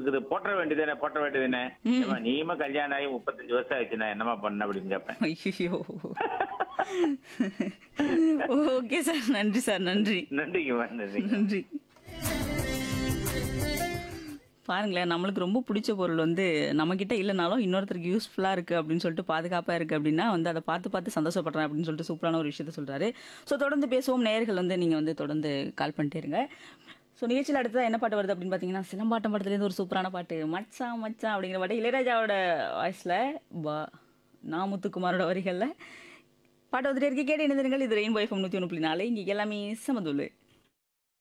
இருக்குது போட்ட வேண்டியதானே போட்ட வேண்டியதானே ஏம்மா, நீயுமா கல்யாணம் ஆகி முப்பத்தஞ்சு வருஷம் ஆயிடுச்சு நான் என்னமா பண்ண அப்படின்னு கேட்பேன் ஐயோ ஓகே சார் நன்றி சார் நன்றி நன்றிங்கம்மா நன்றிங்க நன்றி பாருங்களேன் நம்மளுக்கு ரொம்ப பிடிச்ச பொருள் வந்து நம்மக்கிட்ட இல்லைனாலும் இன்னொருத்தருக்கு யூஸ்ஃபுல்லாக இருக்குது அப்படின்னு சொல்லிட்டு பாதுகாப்பாக இருக்குது அப்படின்னா வந்து அதை பார்த்து பார்த்து சந்தோஷப்படுறேன் அப்படின்னு சொல்லிட்டு சூப்பரான ஒரு விஷயத்த சொல்கிறாரு ஸோ தொடர்ந்து பேசுவோம் நேயர்கள் வந்து நீங்கள் வந்து தொடர்ந்து கால் பண்ணிட்டே இருங்க ஸோ நிகழ்ச்சியில் அடுத்ததாக என்ன பாட்டு வருது அப்படின்னு பார்த்தீங்கன்னா சிலம்பாட்டம் படத்துலேருந்து ஒரு சூப்பரான பாட்டு மச்சான் மச்சான் அப்படிங்கிற பாட்டு இளையராஜாவோட வாய்ஸில் பா நான் முத்துக்குமாரோட வரிகளில் பாட்டு வந்துட்டே இருக்கு கேட்டு இணைந்திருங்கள் இது ரெயின் பாய் ஃபம் நூற்றி ஒன்று புள்ளி நாலு இங்கே எல்லாமே சமதுள்ளு